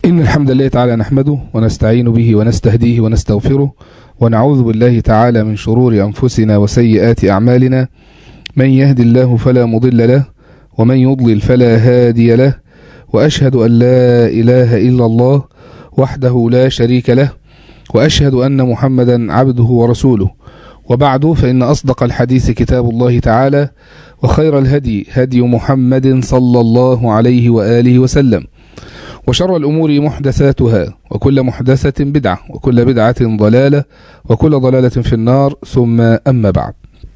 إن الحمد لله تعالى نحمده ونستعين به ونستهديه ونستغفره ونعوذ بالله تعالى من شرور أنفسنا وسيئات أعمالنا من يهد الله فلا مضل له ومن يضلل فلا هادي له وأشهد أن لا إله إلا الله وحده لا شريك له وأشهد أن محمدا عبده ورسوله وبعد فإن أصدق الحديث كتاب الله تعالى وخير الهدي هدي محمد صلى الله عليه وآله وسلم وشر الأمور محدثاتها وكل محدثة بدعة وكل بدعة ضلالة وكل ضلالة في النار ثم أما بعد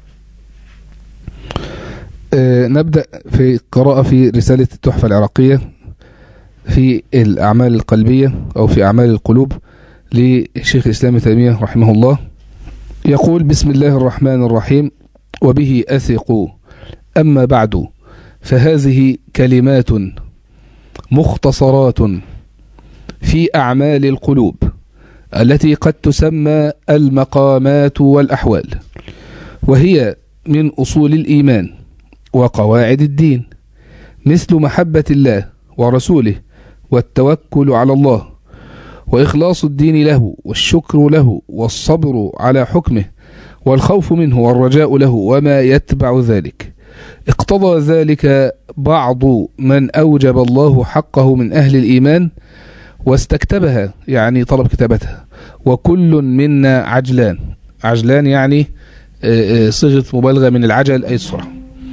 آه نبدأ في قراءة في رسالة التحفة العراقية في الأعمال القلبية أو في أعمال القلوب لشيخ الإسلام تيمية رحمه الله يقول بسم الله الرحمن الرحيم وبه أثق أما بعد فهذه كلمات مختصرات في أعمال القلوب التي قد تسمى المقامات والأحوال وهي من أصول الإيمان وقواعد الدين مثل محبة الله ورسوله والتوكل على الله وإخلاص الدين له والشكر له والصبر على حكمه والخوف منه والرجاء له وما يتبع ذلك اقتضى ذلك بعض من أوجب الله حقه من أهل الإيمان واستكتبها يعني طلب كتابتها وكل منا عجلان عجلان يعني صيغة مبالغة من العجل أي السرعة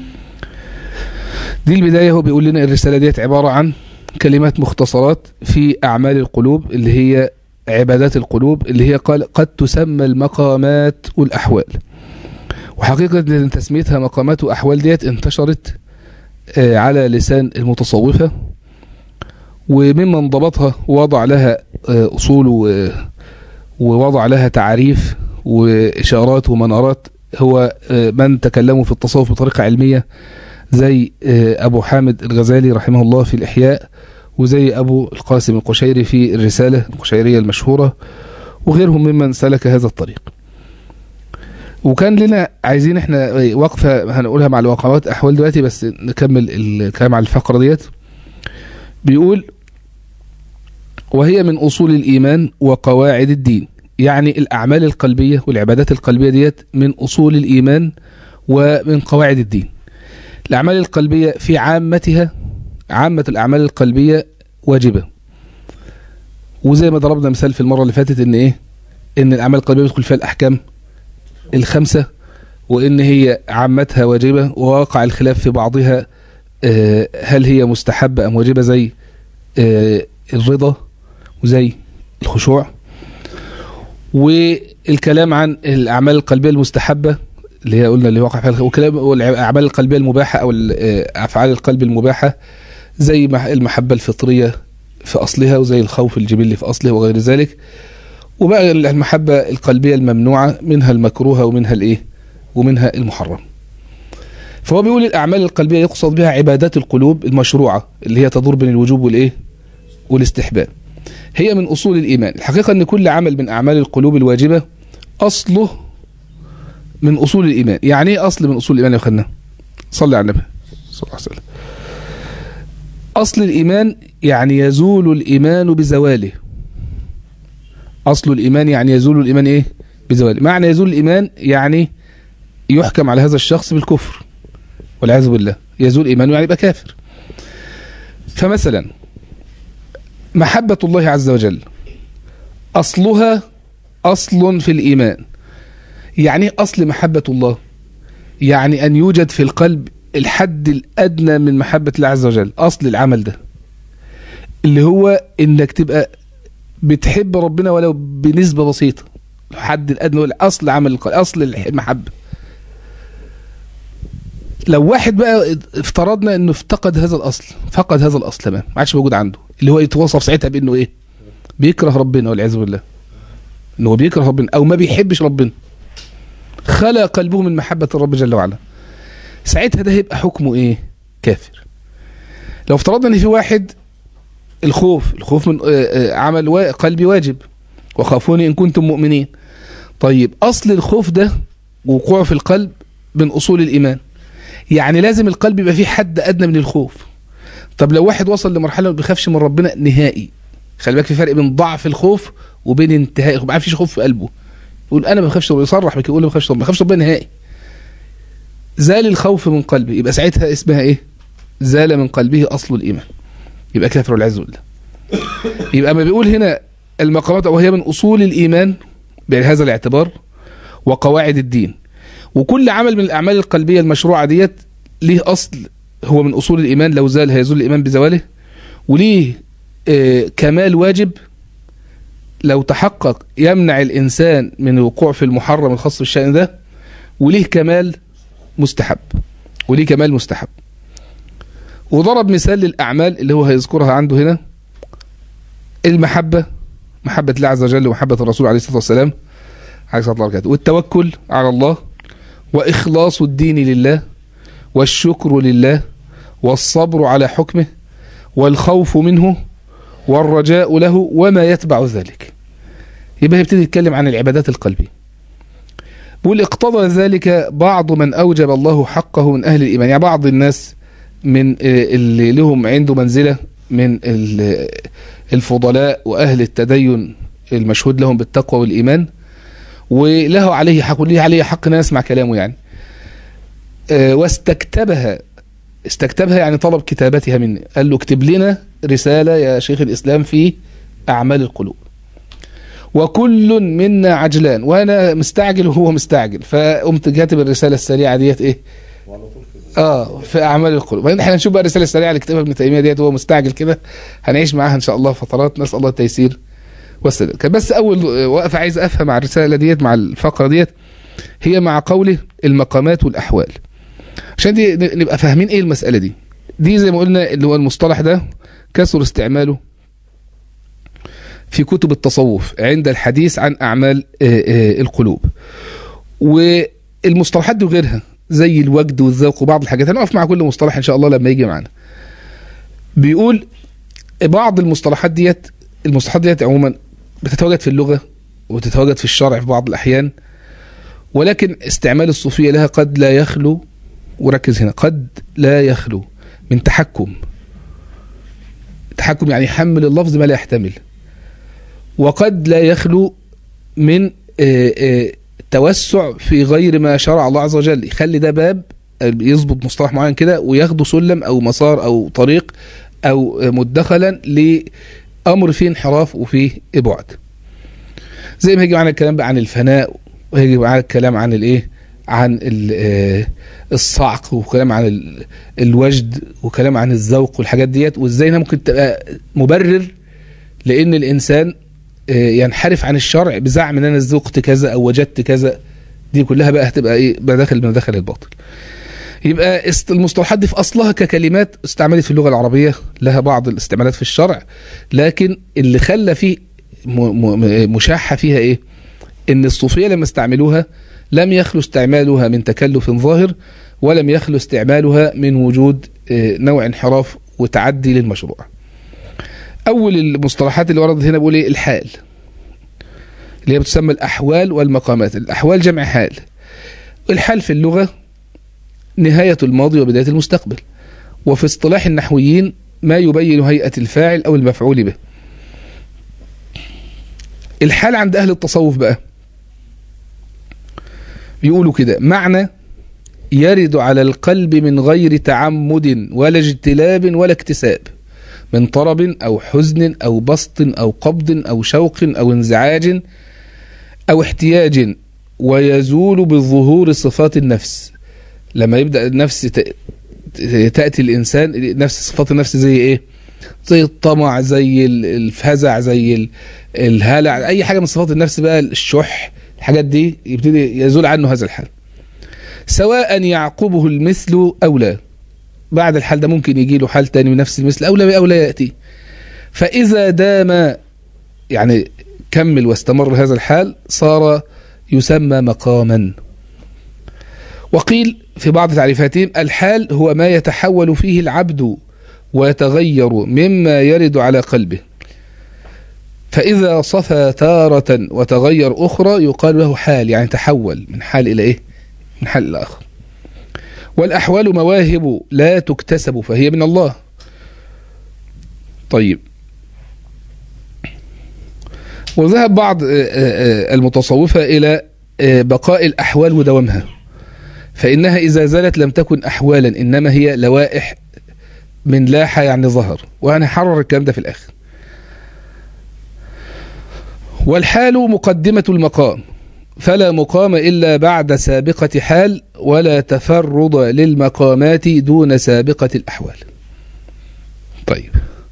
دي البداية هو بيقول لنا الرسالة ديت عبارة عن كلمات مختصرات في أعمال القلوب اللي هي عبادات القلوب اللي هي قال قد تسمى المقامات والأحوال وحقيقة ان تسميتها مقامات وأحوال ديت انتشرت على لسان المتصوفة وممن ضبطها وضع لها أصول ووضع لها تعريف وإشارات ومنارات هو من تكلموا في التصوف بطريقة علمية زي أبو حامد الغزالي رحمه الله في الإحياء وزي أبو القاسم القشيري في الرسالة القشيرية المشهورة وغيرهم ممن سلك هذا الطريق وكان لنا عايزين احنا وقفة هنقولها مع الواقعات أحوال دلوقتي بس نكمل الكلام على الفقرة ديت بيقول وهي من أصول الإيمان وقواعد الدين يعني الأعمال القلبية والعبادات القلبية ديت من أصول الإيمان ومن قواعد الدين الأعمال القلبية في عامتها عامة الأعمال القلبية واجبة وزي ما ضربنا مثال في المرة اللي فاتت إن إيه إن الأعمال القلبية بيدخل فيها الأحكام الخمسة وإن هي عامتها واجبة وواقع الخلاف في بعضها هل هي مستحبة أم واجبة زي الرضا وزي الخشوع والكلام عن الأعمال القلبية المستحبة اللي هي قلنا اللي واقع فيها وكلام والأعمال القلبية المباحة أو أفعال القلب المباحة زي المحبة الفطرية في أصلها وزي الخوف الجبلي في أصله وغير ذلك وبقى المحبة القلبية الممنوعة منها المكروهة ومنها الإيه ومنها المحرم فهو بيقول الأعمال القلبية يقصد بها عبادات القلوب المشروعة اللي هي تدور بين الوجوب والإيه والاستحباب هي من أصول الإيمان الحقيقة أن كل عمل من أعمال القلوب الواجبة أصله من أصول الإيمان يعني إيه أصل من أصول الإيمان يا أخوانا صلي على النبي صلى الله عليه وسلم أصل الإيمان يعني يزول الإيمان بزواله أصل الإيمان يعني يزول الإيمان إيه بزواله معنى يزول الإيمان يعني يحكم على هذا الشخص بالكفر والعياذ بالله يزول إيمانه يعني يبقى كافر فمثلا محبة الله عز وجل أصلها أصل في الإيمان يعني أصل محبة الله يعني أن يوجد في القلب الحد الأدنى من محبة الله عز وجل أصل العمل ده اللي هو إنك تبقى بتحب ربنا ولو بنسبة بسيطة الحد الأدنى أصل عمل القلب أصل المحبة لو واحد بقى افترضنا انه افتقد هذا الاصل فقد هذا الاصل تمام ما عادش موجود عنده اللي هو يتوصف ساعتها بانه ايه بيكره ربنا والعياذ بالله انه بيكره ربنا او ما بيحبش ربنا خلى قلبه من محبة الرب جل وعلا ساعتها ده هيبقى حكمه ايه كافر لو افترضنا ان في واحد الخوف الخوف من عمل قلبي واجب وخافوني ان كنتم مؤمنين طيب اصل الخوف ده وقوعه في القلب من اصول الايمان يعني لازم القلب يبقى فيه حد ادنى من الخوف طب لو واحد وصل لمرحله ما بيخافش من ربنا نهائي خلي بالك في فرق بين ضعف الخوف وبين انتهاء ما فيش خوف في قلبه يقول انا ما بخافش ربنا يصرح بك يقول ما بخافش ربنا ما بخافش ربنا نهائي زال الخوف من قلبه يبقى ساعتها اسمها ايه زال من قلبه اصل الايمان يبقى كافر والعياذ بالله يبقى ما بيقول هنا المقامات وهي من اصول الايمان بهذا الاعتبار وقواعد الدين وكل عمل من الاعمال القلبيه المشروعه ديت ليه اصل هو من اصول الايمان لو زال هيزول الايمان بزواله وليه آه كمال واجب لو تحقق يمنع الانسان من الوقوع في المحرم الخاص بالشان ده وليه كمال مستحب وليه كمال مستحب وضرب مثال للاعمال اللي هو هيذكرها عنده هنا المحبه محبه الله عز وجل ومحبه الرسول عليه الصلاه والسلام عليه الصلاه والسلام والتوكل على الله واخلاص الدين لله والشكر لله والصبر على حكمه والخوف منه والرجاء له وما يتبع ذلك يبقى يبتدي يتكلم عن العبادات القلبية بيقول اقتضى ذلك بعض من أوجب الله حقه من أهل الإيمان يعني بعض الناس من اللي لهم عنده منزلة من الفضلاء وأهل التدين المشهود لهم بالتقوى والإيمان وله عليه حق وليه عليه حق ان اسمع كلامه يعني واستكتبها استكتبها يعني طلب كتابتها مني قال له اكتب لنا رسالة يا شيخ الإسلام في أعمال القلوب وكل منا عجلان وأنا مستعجل وهو مستعجل فقمت كاتب الرسالة السريعة ديت إيه اه في اعمال القلوب بعدين احنا نشوف بقى الرساله السريعه اللي كتبها ابن تيميه ديت وهو مستعجل كده هنعيش معاها ان شاء الله فترات نسال الله التيسير والسداد كان بس اول وقفه عايز افهم مع الرساله ديت مع الفقره ديت هي مع قوله المقامات والاحوال عشان دي نبقى فاهمين ايه المساله دي دي زي ما قلنا اللي هو المصطلح ده كثر استعماله في كتب التصوف عند الحديث عن اعمال القلوب والمصطلحات دي وغيرها زي الوجد والذوق وبعض الحاجات هنقف مع كل مصطلح ان شاء الله لما يجي معانا بيقول بعض المصطلحات ديت المصطلحات ديت عموما بتتواجد في اللغه وتتواجد في الشرع في بعض الاحيان ولكن استعمال الصوفيه لها قد لا يخلو وركز هنا قد لا يخلو من تحكم تحكم يعني يحمل اللفظ ما لا يحتمل وقد لا يخلو من آآ آآ توسع في غير ما شرع الله عز وجل يخلي ده باب يظبط مصطلح معين كده وياخده سلم او مسار او طريق او مدخلا لامر فيه انحراف وفيه ابعاد زي ما هيجي معانا الكلام بقى عن الفناء وهيجي معانا الكلام عن الايه عن الصعق وكلام عن الوجد وكلام عن الذوق والحاجات ديت وازاي انها ممكن تبقى مبرر لان الانسان ينحرف عن الشرع بزعم ان انا ذقت كذا او وجدت كذا دي كلها بقى هتبقى ايه مداخل من مداخل الباطل يبقى المصطلحات دي في اصلها ككلمات استعملت في اللغه العربيه لها بعض الاستعمالات في الشرع لكن اللي خلى فيه مشاحه فيها ايه ان الصوفيه لما استعملوها لم يخلو استعمالها من تكلف ظاهر ولم يخلو استعمالها من وجود نوع انحراف وتعدي للمشروع اول المصطلحات اللي وردت هنا بقول ايه الحال اللي هي بتسمى الاحوال والمقامات الاحوال جمع حال الحال في اللغه نهايه الماضي وبدايه المستقبل وفي اصطلاح النحويين ما يبين هيئه الفاعل او المفعول به الحال عند اهل التصوف بقى بيقولوا كده معنى يرد على القلب من غير تعمد ولا اجتلاب ولا اكتساب من طرب أو حزن أو بسط أو قبض أو شوق أو انزعاج أو احتياج ويزول بالظهور صفات النفس لما يبدأ النفس تأتي الإنسان نفس صفات النفس زي إيه زي الطمع زي الفزع زي الهلع أي حاجة من صفات النفس بقى الشح الحاجات دي يبتدي يزول عنه هذا الحال سواء يعقبه المثل أو لا بعد الحال ده ممكن يجي له حال تاني من نفس المثل أو لا أو لا يأتي فإذا دام يعني كمل واستمر هذا الحال صار يسمى مقاما وقيل في بعض تعريفاتهم الحال هو ما يتحول فيه العبد ويتغير مما يرد على قلبه فإذا صفى تارة وتغير أخرى يقال له حال يعني تحول من حال إلى إيه من حال إلى آخر والأحوال مواهب لا تكتسب فهي من الله طيب وذهب بعض آه، آه، المتصوفة إلى آه، بقاء الأحوال ودوامها فإنها إذا زالت لم تكن أحوالا إنما هي لوائح من لاح يعني ظهر وهنحرر الكلام ده في الآخر والحال مقدمة المقام فلا مقام إلا بعد سابقة حال ولا تفرض للمقامات دون سابقة الأحوال طيب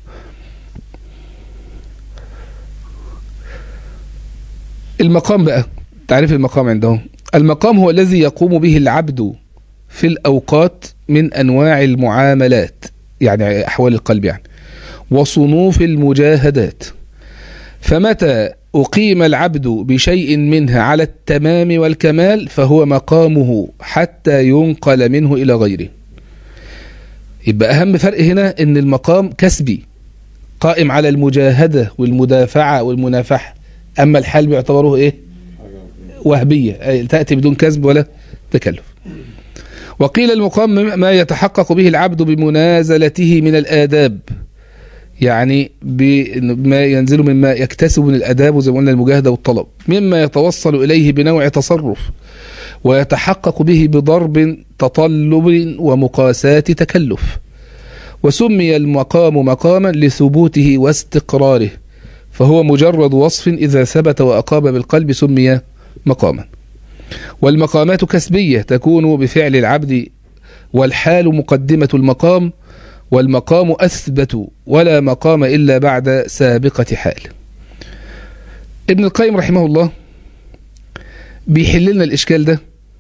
المقام بقى تعريف المقام عندهم المقام هو الذي يقوم به العبد في الأوقات من أنواع المعاملات يعني أحوال القلب يعني وصنوف المجاهدات فمتى أقيم العبد بشيء منها على التمام والكمال فهو مقامه حتى ينقل منه إلى غيره يبقى أهم فرق هنا أن المقام كسبي قائم على المجاهدة والمدافعة والمنافحة أما الحال بيعتبره إيه وهبية أي تأتي بدون كسب ولا تكلف وقيل المقام ما يتحقق به العبد بمنازلته من الآداب يعني بما ينزل مما يكتسب من الأداب زي ما قلنا المجاهدة والطلب مما يتوصل إليه بنوع تصرف ويتحقق به بضرب تطلب ومقاساة تكلف وسمي المقام مقاما لثبوته واستقراره فهو مجرد وصف إذا ثبت وأقام بالقلب سمي مقاما والمقامات كسبية تكون بفعل العبد والحال مقدمة المقام والمقام أثبت ولا مقام إلا بعد سابقة حال ابن القيم رحمه الله بيحل لنا الإشكال ده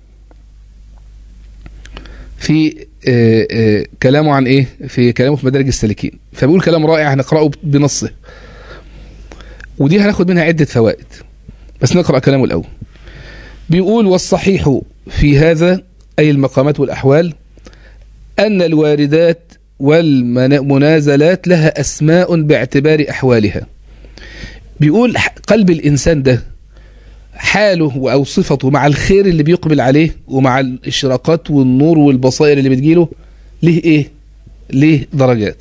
في آه، آه، كلامه عن إيه في كلامه في مدارج السالكين فبيقول كلام رائع هنقرأه بنصه ودي هناخد منها عدة فوائد بس نقرأ كلامه الأول بيقول والصحيح في هذا أي المقامات والأحوال أن الواردات والمنازلات لها أسماء باعتبار أحوالها بيقول قلب الإنسان ده حاله أو صفته مع الخير اللي بيقبل عليه ومع الإشراقات والنور والبصائر اللي بتجيله ليه إيه؟ ليه درجات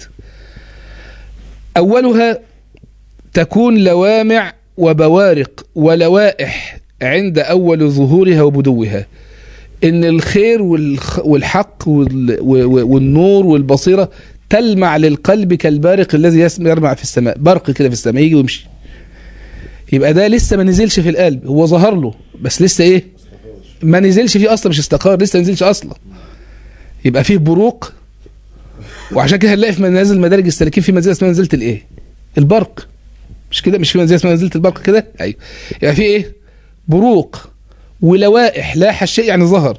أولها تكون لوامع وبوارق ولوائح عند أول ظهورها وبدوها إن الخير والخ- والحق وال- و- و- والنور والبصيرة تلمع للقلب كالبارق الذي يسمع يرمع في السماء برق كده في السماء يجي ويمشي يبقى ده لسه ما نزلش في القلب هو ظهر له بس لسه ايه ما نزلش فيه اصلا مش استقر لسه ما نزلش اصلا يبقى فيه بروق وعشان كده هنلاقي في منازل مدارج السالكين في منزله اسمها منزله الايه البرق مش كده مش في منزله اسمها منزله البرق كده ايوه يبقى في ايه بروق ولوائح لاح الشيء يعني ظهر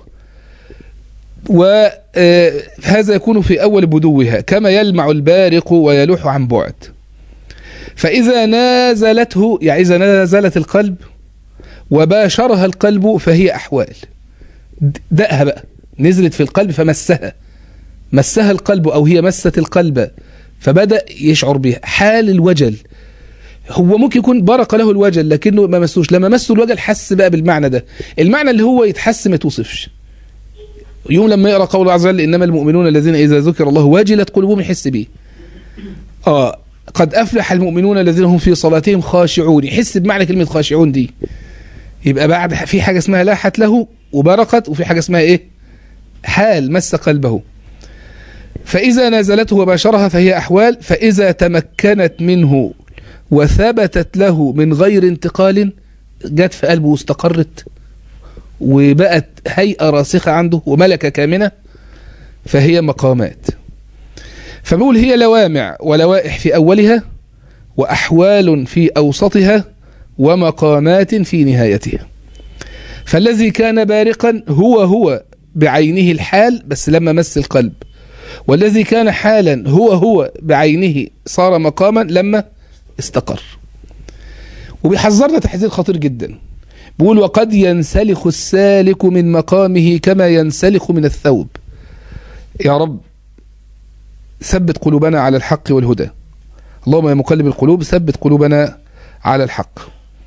وهذا يكون في أول بدوها كما يلمع البارق ويلوح عن بعد فإذا نازلته يعني إذا نازلت القلب وباشرها القلب فهي أحوال دقها بقى نزلت في القلب فمسها مسها القلب أو هي مست القلب فبدأ يشعر بها حال الوجل هو ممكن يكون برق له الوجل لكنه ما مسوش لما مسه الوجل حس بقى بالمعنى ده المعنى اللي هو يتحس ما يتوصفش يوم لما يقرا قول الله عز وجل انما المؤمنون الذين اذا ذكر الله وجلت قلوبهم يحس بيه اه قد افلح المؤمنون الذين هم في صلاتهم خاشعون يحس بمعنى كلمه خاشعون دي يبقى بعد في حاجه اسمها لاحت له وبرقت وفي حاجه اسمها ايه حال مس قلبه فاذا نزلته وباشرها فهي احوال فاذا تمكنت منه وثبتت له من غير انتقال جت في قلبه واستقرت وبقت هيئة راسخة عنده وملكة كامنة فهي مقامات فبقول هي لوامع ولوائح في أولها وأحوال في أوسطها ومقامات في نهايتها فالذي كان بارقا هو هو بعينه الحال بس لما مس القلب والذي كان حالا هو هو بعينه صار مقاما لما استقر وبيحذرنا تحذير خطير جدا بيقول وقد ينسلخ السالك من مقامه كما ينسلخ من الثوب يا رب ثبت قلوبنا على الحق والهدى اللهم يا مقلب القلوب ثبت قلوبنا على الحق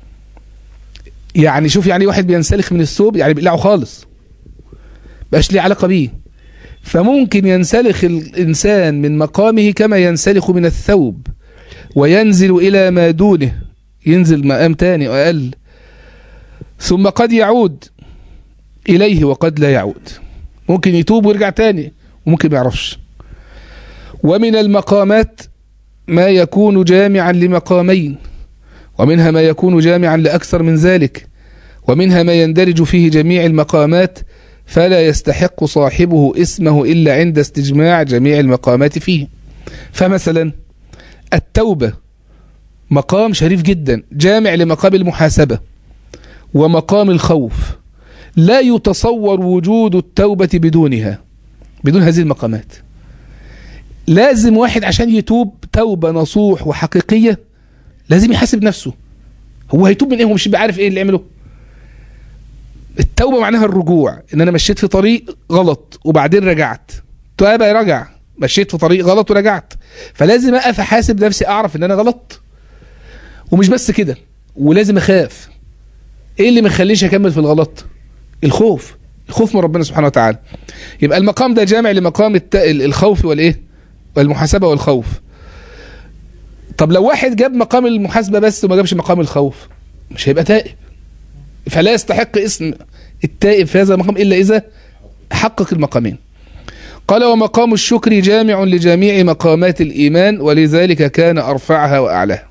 يعني شوف يعني واحد بينسلخ من الثوب يعني بيقلعه خالص بقاش ليه علاقة بيه فممكن ينسلخ الإنسان من مقامه كما ينسلخ من الثوب وينزل إلى ما دونه ينزل مقام تاني وأقل ثم قد يعود إليه وقد لا يعود ممكن يتوب ويرجع تاني وممكن ما يعرفش ومن المقامات ما يكون جامعا لمقامين ومنها ما يكون جامعا لأكثر من ذلك ومنها ما يندرج فيه جميع المقامات فلا يستحق صاحبه اسمه إلا عند استجماع جميع المقامات فيه فمثلا التوبة مقام شريف جدا جامع لمقام المحاسبة ومقام الخوف لا يتصور وجود التوبة بدونها بدون هذه المقامات لازم واحد عشان يتوب توبة نصوح وحقيقية لازم يحاسب نفسه هو هيتوب من ايه هو مش بيبقى عارف ايه اللي عمله التوبة معناها الرجوع ان انا مشيت في طريق غلط وبعدين رجعت توبة رجع مشيت في طريق غلط ورجعت فلازم اقف احاسب نفسي اعرف ان انا غلط ومش بس كده ولازم اخاف ايه اللي مخليش اكمل في الغلط الخوف الخوف من ربنا سبحانه وتعالى يبقى المقام ده جامع لمقام الت... الخوف والايه والمحاسبه والخوف طب لو واحد جاب مقام المحاسبه بس وما جابش مقام الخوف مش هيبقى تائب فلا يستحق اسم التائب في هذا المقام الا اذا حقق المقامين قال ومقام الشكر جامع لجميع مقامات الايمان ولذلك كان ارفعها واعلاها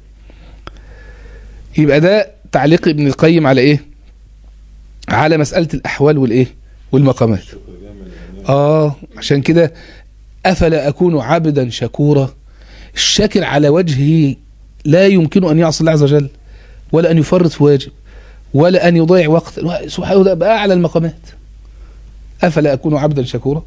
يبقى ده تعليق ابن القيم على ايه على مسألة الأحوال والإيه والمقامات آه عشان كده أفلا أكون عبدا شكورا الشاكر على وجهه لا يمكن أن يعصي الله عز وجل ولا أن يفرط في واجب ولا أن يضيع وقت سبحانه ده بأعلى المقامات أفلا أكون عبدا شكورا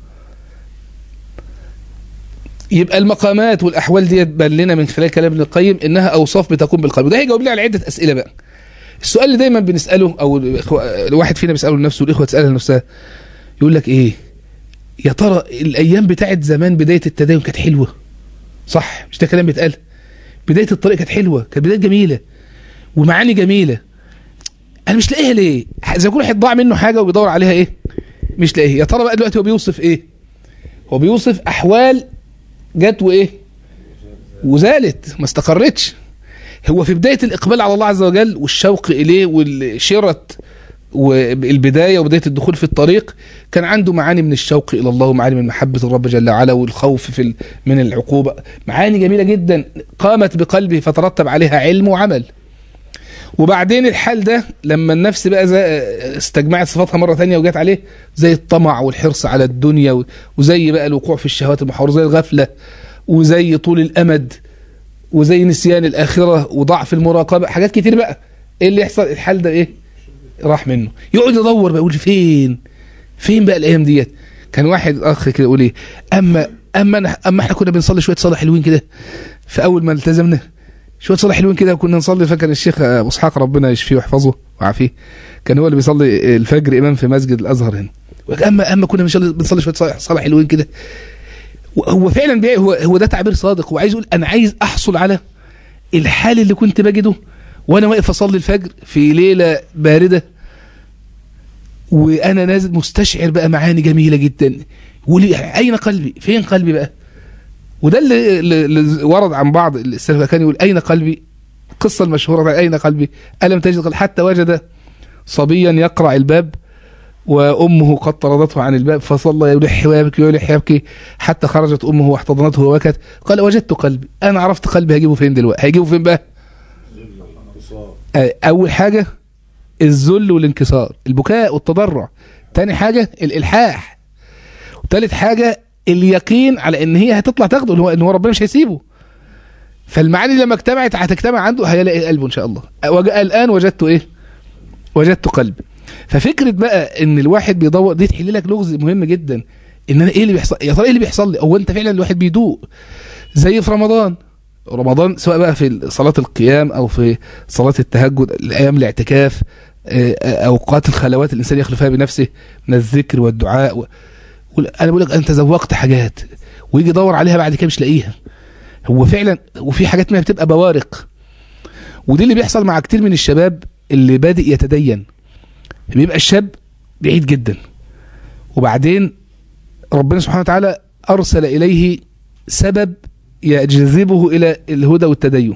يبقى المقامات والأحوال دي تبان لنا من خلال كلام ابن القيم إنها أوصاف بتكون بالقلب وده هيجاوب لي على عدة أسئلة بقى السؤال اللي دايما بنساله او الواحد فينا بيساله لنفسه والاخوه تسالها لنفسها يقول لك ايه يا ترى الايام بتاعت زمان بدايه التدين كانت حلوه صح مش ده كلام بيتقال بدايه الطريق كانت حلوه كانت بدايه جميله ومعاني جميله انا مش لاقيها ليه زي كل واحد ضاع منه حاجه وبيدور عليها ايه مش لاقيها يا ترى بقى دلوقتي هو بيوصف ايه هو بيوصف احوال جت وايه وزالت ما استقرتش هو في بداية الإقبال على الله عز وجل والشوق إليه والشرة والبداية وبداية الدخول في الطريق كان عنده معاني من الشوق إلى الله ومعاني من محبة الرب جل وعلا والخوف في من العقوبة معاني جميلة جدا قامت بقلبه فترتب عليها علم وعمل وبعدين الحال ده لما النفس بقى استجمعت صفاتها مرة ثانية وجات عليه زي الطمع والحرص على الدنيا وزي بقى الوقوع في الشهوات المحورة زي الغفلة وزي طول الأمد وزي نسيان الآخرة وضعف المراقبة حاجات كتير بقى ايه اللي يحصل الحال ده ايه راح منه يقعد يدور بقى يقول فين فين بقى الايام ديت كان واحد اخ كده يقول ايه اما اما أنا اما احنا كنا بنصلي شويه صلاه حلوين كده في اول ما التزمنا شويه صلاه حلوين كده كنا نصلي فكان الشيخ ابو اسحاق ربنا يشفيه ويحفظه ويعافيه كان هو اللي بيصلي الفجر امام في مسجد الازهر هنا اما اما كنا بنصلي شويه صلاه حلوين كده هو فعلا بيع هو هو ده تعبير صادق وعايز يقول انا عايز احصل على الحال اللي كنت بجده وانا واقف اصلي الفجر في ليله بارده وانا نازل مستشعر بقى معاني جميله جدا ولي اين قلبي فين قلبي بقى وده اللي, اللي ورد عن بعض السلف كان يقول اين قلبي القصه المشهوره اين قلبي الم تجد قلبي حتى وجد صبيا يقرع الباب وأمه قد طردته عن الباب فصلى يلح ويبكي ويلح يبكي حتى خرجت أمه واحتضنته وبكت قال وجدت قلبي أنا عرفت قلبي هجيبه فين دلوقتي هيجيبه فين بقى أول حاجة الذل والانكسار البكاء والتضرع تاني حاجة الإلحاح وتالت حاجة اليقين على ان هي هتطلع تاخده ان هو ان هو ربنا مش هيسيبه فالمعاني لما اجتمعت هتجتمع عنده هيلاقي قلبه ان شاء الله الان وجدت ايه وجدت قلبي ففكره بقى ان الواحد بيدور دي تحل لك لغز مهم جدا ان انا ايه اللي بيحصل يا ترى ايه اللي بيحصل لي هو انت فعلا الواحد بيدوق زي في رمضان رمضان سواء بقى في صلاة القيام أو في صلاة التهجد الأيام الاعتكاف أوقات الخلوات الإنسان يخلو فيها بنفسه من الذكر والدعاء و... أنا بقول لك أنت ذوقت حاجات ويجي يدور عليها بعد كده مش لاقيها هو فعلا وفي حاجات منها بتبقى بوارق ودي اللي بيحصل مع كتير من الشباب اللي بادئ يتدين بيبقى الشاب بعيد جدا وبعدين ربنا سبحانه وتعالى أرسل إليه سبب يجذبه إلى الهدى والتدين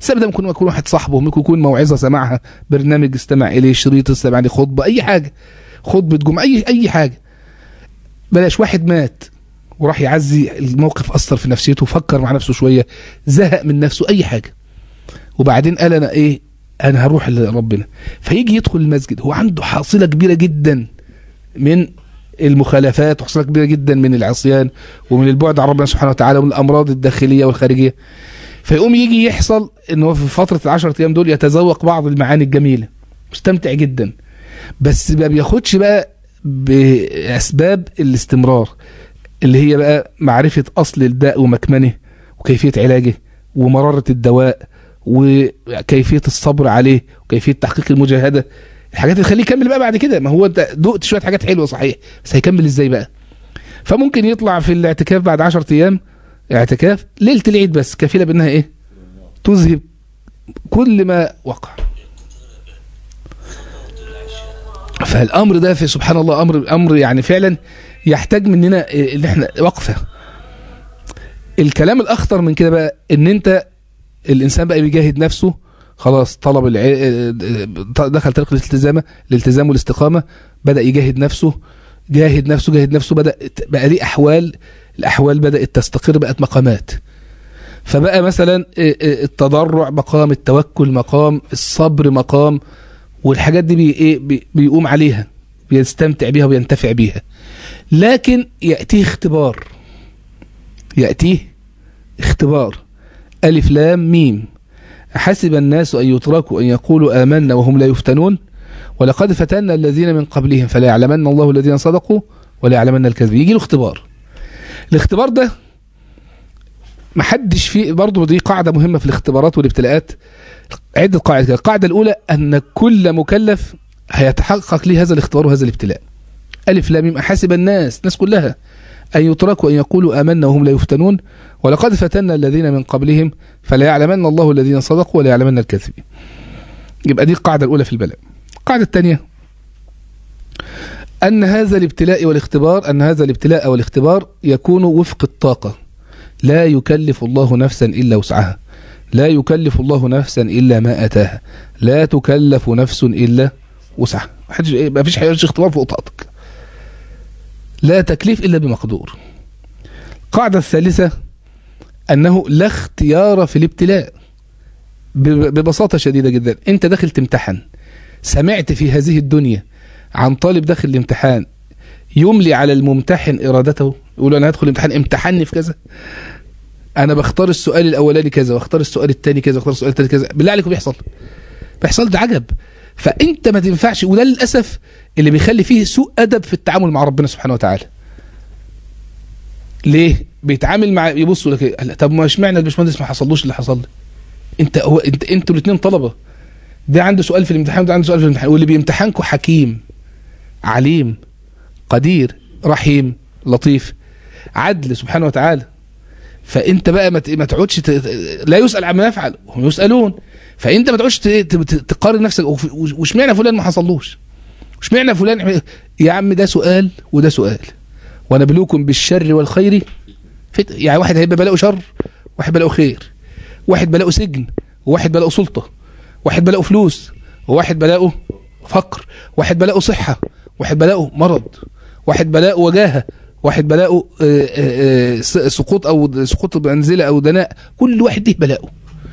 السبب ده ممكن يكون واحد صاحبه ممكن يكون موعظه سمعها برنامج استمع اليه شريط استمع عليه خطبه اي حاجه خطبه جمعه اي اي حاجه بلاش واحد مات وراح يعزي الموقف اثر في نفسيته فكر مع نفسه شويه زهق من نفسه اي حاجه وبعدين قال انا ايه انا هروح لربنا فيجي يدخل المسجد هو عنده حاصله كبيره جدا من المخالفات وحاصله كبيره جدا من العصيان ومن البعد عن ربنا سبحانه وتعالى ومن الامراض الداخليه والخارجيه فيقوم يجي يحصل ان هو في فتره العشرة ايام دول يتذوق بعض المعاني الجميله مستمتع جدا بس ما بياخدش بقى باسباب الاستمرار اللي هي بقى معرفه اصل الداء ومكمنه وكيفيه علاجه ومراره الدواء وكيفيه الصبر عليه وكيفيه تحقيق المجاهده الحاجات اللي تخليه يكمل بقى بعد كده ما هو انت دقت شويه حاجات حلوه صحيح بس هيكمل ازاي بقى فممكن يطلع في الاعتكاف بعد 10 ايام اعتكاف ليله العيد بس كفيله بانها ايه تذهب كل ما وقع فالامر ده في سبحان الله امر امر يعني فعلا يحتاج مننا إيه، ان احنا وقفه الكلام الاخطر من كده بقى ان انت الانسان بقى بيجاهد نفسه خلاص طلب الع... دخل طريق الالتزام الالتزام والاستقامه بدا يجاهد نفسه جاهد نفسه جاهد نفسه بدا بقى ليه احوال الاحوال بدات تستقر بقت مقامات فبقى مثلا التضرع مقام التوكل مقام الصبر مقام والحاجات دي بي ايه بي بيقوم عليها بيستمتع بيها وينتفع بيها لكن ياتيه اختبار ياتيه اختبار ألف لام ميم حسب الناس أن يتركوا أن يقولوا آمنا وهم لا يفتنون ولقد فتنا الذين من قبلهم فلا يعلمن الله الذين صدقوا ولا يعلمن الكذب يجي له اختبار الاختبار ده محدش فيه برضه دي قاعدة مهمة في الاختبارات والابتلاءات عدة قاعدة كده. القاعدة الأولى أن كل مكلف هيتحقق له هذا الاختبار وهذا الابتلاء ألف لام ميم حسب الناس الناس كلها أن يتركوا أن يقولوا آمنا وهم لا يفتنون ولقد فتنا الذين من قبلهم فلا يعلمن الله الذين صدقوا ولا يعلمن الكاذبين يبقى دي القاعدة الأولى في البلاء القاعدة الثانية أن هذا الابتلاء والاختبار أن هذا الابتلاء والاختبار يكون وفق الطاقة لا يكلف الله نفسا إلا وسعها لا يكلف الله نفسا إلا ما أتاها لا تكلف نفس إلا وسعها ما فيش حاجة اختبار فوق طاقتك لا تكليف إلا بمقدور القاعدة الثالثة أنه لا اختيار في الابتلاء ببساطة شديدة جدا أنت داخل تمتحن سمعت في هذه الدنيا عن طالب داخل الامتحان يملي على الممتحن إرادته يقول أنا هدخل الامتحان امتحني في كذا أنا بختار السؤال الأولاني كذا واختار السؤال الثاني كذا واختار السؤال الثالث كذا بالله عليكم بيحصل بيحصل ده عجب فأنت ما تنفعش وده للأسف اللي بيخلي فيه سوء أدب في التعامل مع ربنا سبحانه وتعالى ليه بيتعامل مع يبصوا لك إيه؟ طب ما اشمعنى الباشمهندس ما حصلوش اللي حصل لي انت هو انت انتوا الاثنين طلبه ده عنده سؤال في الامتحان وده عنده سؤال في الامتحان واللي بيمتحنكوا حكيم عليم قدير رحيم لطيف عدل سبحانه وتعالى فانت بقى ما ما تقعدش ت... لا يسال عما يفعل هم يسالون فانت ما تقعدش ت... تقارن نفسك واشمعنى فلان ما حصلوش اشمعنى فلان يا عم ده سؤال وده سؤال ونبلوكم بالشر والخير فت... يعني واحد هيبقى بلاقه شر واحد بلاقه خير واحد بلاقه سجن وواحد بلاقه سلطة واحد بلاقه فلوس وواحد بلاقه فقر واحد بلاقه صحة واحد بلاقه مرض واحد بلاقه وجاهة واحد بلاقه سقوط او سقوط منزلة او دناء كل واحد ده بلاقه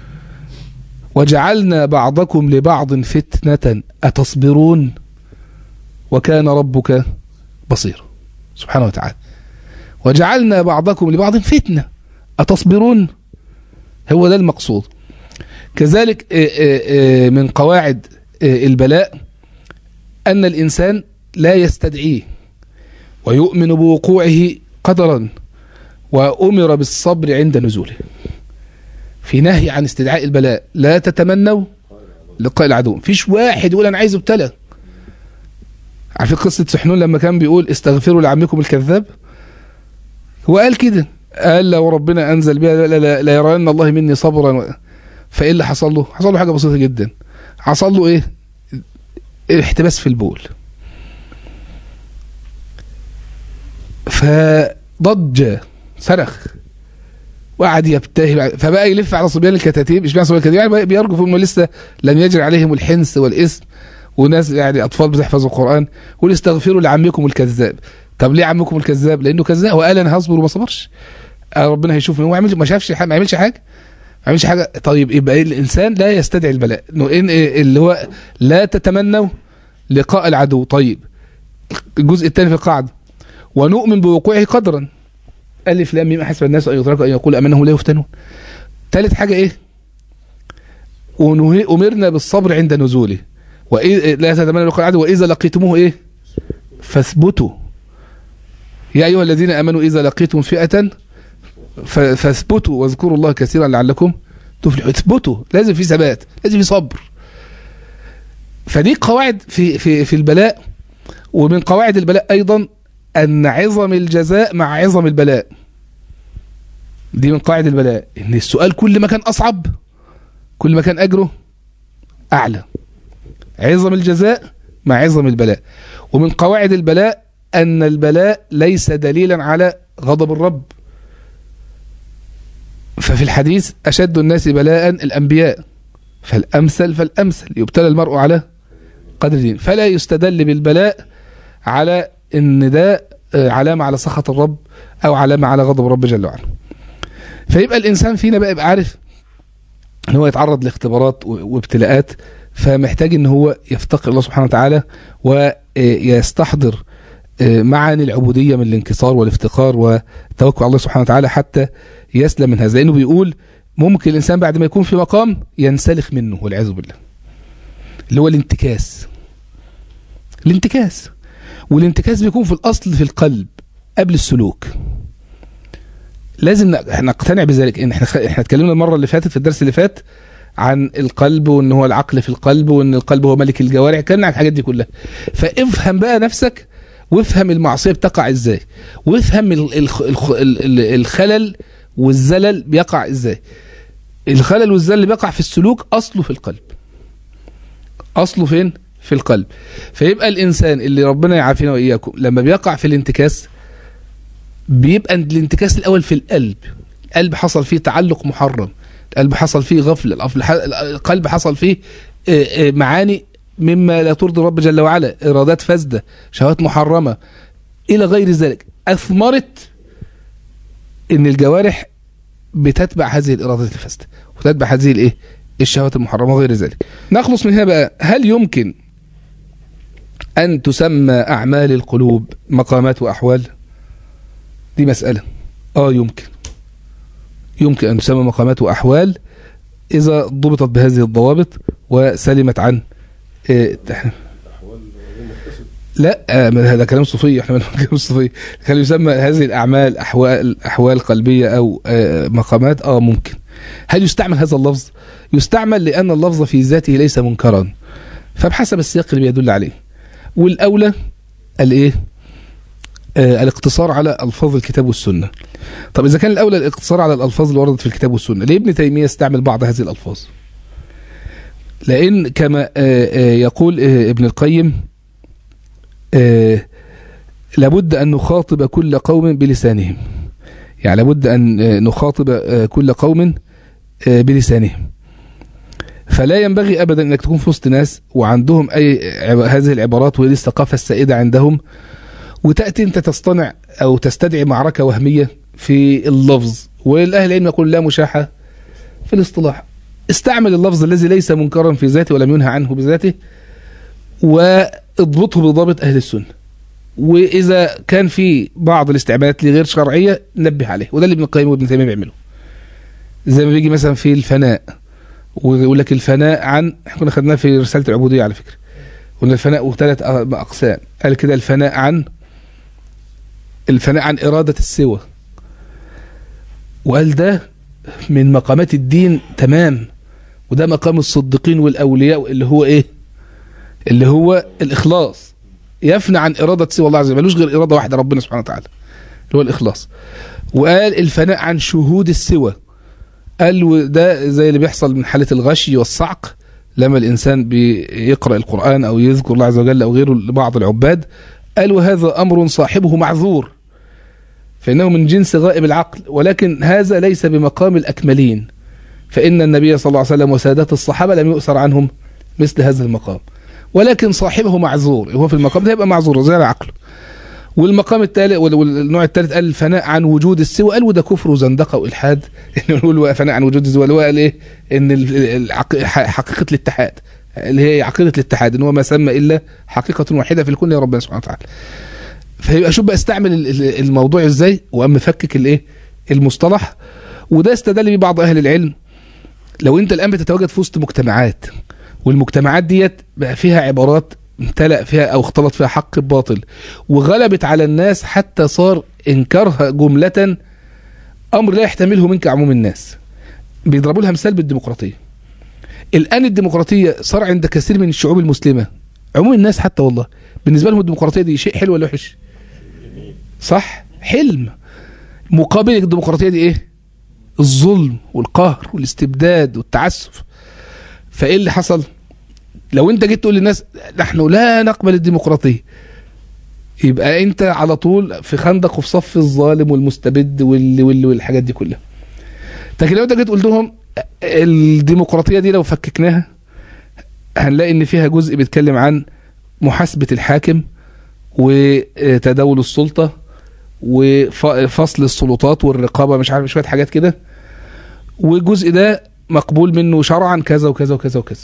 وجعلنا بعضكم لبعض فتنة أتصبرون وكان ربك بصيرا سبحانه وتعالى وجعلنا بعضكم لبعض فتنة أتصبرون هو ده المقصود كذلك من قواعد البلاء أن الإنسان لا يستدعيه ويؤمن بوقوعه قدرا وأمر بالصبر عند نزوله في نهي عن استدعاء البلاء لا تتمنوا لقاء العدو فيش واحد يقول أنا عايز ابتلى عارفين قصة سحنون لما كان بيقول استغفروا لعمكم الكذاب هو قال كده قال لو ربنا أنزل بها لا, لا, لا يرين الله مني صبرا فإيه اللي حصل له حصل له حاجة بسيطة جدا حصل له إيه احتباس في البول فضج صرخ وقعد يبتهي فبقى يلف على صبيان الكتاتيب مش صبيان الكتاتيب يعني بيرجو فيهم لسه لم يجري عليهم الحنس والاسم وناس يعني اطفال بتحفظ القران قول استغفروا لعمكم الكذاب طب ليه عمكم الكذاب لانه كذاب وقال انا هصبر وما صبرش ربنا هيشوفني هو ما شافش ما عملش حاجه ما عملش حاجه طيب يبقى إيه الانسان لا يستدعي البلاء انه ان اللي هو لا تتمنوا لقاء العدو طيب الجزء الثاني في القاعده ونؤمن بوقوعه قدرا الف لام ميم حسب الناس ان يتركوا ان يقول امنهم لا يفتنون ثالث حاجه ايه امرنا بالصبر عند نزوله وإيه لا تتمنوا لقاء العدو واذا لقيتموه ايه فاثبتوا يا ايها الذين امنوا اذا لقيتم فئه فاثبتوا واذكروا الله كثيرا لعلكم تفلحوا اثبتوا لازم في ثبات لازم في صبر فدي قواعد في في في البلاء ومن قواعد البلاء ايضا ان عظم الجزاء مع عظم البلاء دي من قواعد البلاء ان السؤال كل ما كان اصعب كل ما كان اجره اعلى عظم الجزاء مع عظم البلاء ومن قواعد البلاء ان البلاء ليس دليلا على غضب الرب ففي الحديث أشد الناس بلاء الأنبياء فالأمثل فالأمثل يبتلى المرء على قدر دين فلا يستدل بالبلاء على ان ده علامة على سخط الرب أو علامة على غضب الرب جل وعلا فيبقى الإنسان فينا بقى يبقى عارف ان هو يتعرض لاختبارات وابتلاءات فمحتاج ان هو يفتقر الله سبحانه وتعالى ويستحضر معاني العبودية من الانكسار والافتقار والتوكل على الله سبحانه وتعالى حتى يسلم من هذا لأنه بيقول ممكن الإنسان بعد ما يكون في مقام ينسلخ منه والعياذ بالله اللي هو الانتكاس الانتكاس والانتكاس بيكون في الأصل في القلب قبل السلوك لازم نقتنع بذلك ان احنا احنا اتكلمنا المره اللي فاتت في الدرس اللي فات عن القلب وان هو العقل في القلب وان القلب هو ملك الجوارح اتكلمنا عن الحاجات دي كلها فافهم بقى نفسك وافهم المعصيه بتقع ازاي وافهم الخلل والزلل بيقع ازاي الخلل والزلل اللي بيقع في السلوك اصله في القلب اصله فين في القلب فيبقى الانسان اللي ربنا يعافينا واياكم لما بيقع في الانتكاس بيبقى الانتكاس الاول في القلب القلب حصل فيه تعلق محرم القلب حصل فيه غفله القلب حصل فيه معاني مما لا ترضي الرب جل وعلا إرادات فاسدة شهوات محرمة إلى غير ذلك أثمرت إن الجوارح بتتبع هذه الإرادات الفاسدة وتتبع هذه الإيه الشهوات المحرمة وغير ذلك نخلص من هنا بقى هل يمكن أن تسمى أعمال القلوب مقامات وأحوال دي مسألة آه يمكن يمكن أن تسمى مقامات وأحوال إذا ضبطت بهذه الضوابط وسلمت عن لا هذا كلام صوفي احنا كلام صوفي كان يسمى هذه الاعمال احوال احوال قلبيه او مقامات اه ممكن هل يستعمل هذا اللفظ يستعمل لان اللفظ في ذاته ليس منكرا فبحسب السياق اللي بيدل عليه والاولى الايه آه الاقتصار على الفاظ الكتاب والسنه طب اذا كان الاولى الاقتصار على الالفاظ اللي وردت في الكتاب والسنه ليه ابن تيميه استعمل بعض هذه الالفاظ لأن كما يقول ابن القيم لابد أن نخاطب كل قوم بلسانهم يعني لابد أن نخاطب كل قوم بلسانهم فلا ينبغي أبدا أنك تكون في وسط ناس وعندهم أي هذه العبارات وهذه الثقافة السائدة عندهم وتأتي أنت تصطنع أو تستدعي معركة وهمية في اللفظ والأهل العلم يقول لا مشاحة في الاصطلاح استعمل اللفظ الذي ليس منكرا في ذاته ولم ينهى عنه بذاته واضبطه بضابط أهل السنة وإذا كان في بعض الاستعمالات لغير شرعية نبه عليه وده اللي ابن القيم وابن تيمية بيعمله زي ما بيجي مثلا في الفناء ويقول لك الفناء عن احنا كنا خدناه في رسالة العبودية على فكرة قلنا الفناء ثلاث أقسام قال كده الفناء عن الفناء عن إرادة السوى وقال ده من مقامات الدين تمام وده مقام الصديقين والأولياء اللي هو إيه اللي هو الإخلاص يفنى عن إرادة سوى الله عز وجل ملوش غير إرادة واحدة ربنا سبحانه وتعالى اللي هو الإخلاص وقال الفناء عن شهود السوى قال ده زي اللي بيحصل من حالة الغشي والصعق لما الإنسان بيقرأ القرآن أو يذكر الله عز وجل أو غيره لبعض العباد قال وهذا أمر صاحبه معذور فإنه من جنس غائب العقل ولكن هذا ليس بمقام الأكملين فإن النبي صلى الله عليه وسلم وسادات الصحابة لم يؤثر عنهم مثل هذا المقام ولكن صاحبه معذور هو في المقام ده يبقى معذور زي العقل والمقام الثالث والنوع الثالث قال الفناء عن وجود السوى قال وده كفر وزندقه والحاد ان نقول فناء عن وجود السوى اللي هو قال ايه ان العق- حقيقه الاتحاد اللي هي عقيده الاتحاد ان هو ما سمى الا حقيقه واحده في الكون يا ربنا سبحانه وتعالى فيبقى شوف بقى استعمل ال- ال- الموضوع ازاي وقام مفكك الايه المصطلح وده استدل بيه بعض اهل العلم لو انت الان بتتواجد في وسط مجتمعات والمجتمعات ديت بقى فيها عبارات امتلأ فيها او اختلط فيها حق بباطل وغلبت على الناس حتى صار انكارها جملة امر لا يحتمله منك عموم الناس بيضربوا لها مثال بالديمقراطية الان الديمقراطية صار عند كثير من الشعوب المسلمة عموم الناس حتى والله بالنسبة لهم الديمقراطية دي شيء حلو ولا وحش صح حلم مقابل الديمقراطية دي ايه الظلم والقهر والاستبداد والتعسف فايه اللي حصل لو انت جيت تقول للناس نحن لا نقبل الديمقراطيه يبقى انت على طول في خندق وفي صف الظالم والمستبد واللي واللي والحاجات دي كلها لكن لو انت جيت قلت لهم الديمقراطيه دي لو فككناها هنلاقي ان فيها جزء بيتكلم عن محاسبه الحاكم وتداول السلطه وفصل السلطات والرقابه مش عارف شويه حاجات كده والجزء ده مقبول منه شرعا كذا وكذا وكذا وكذا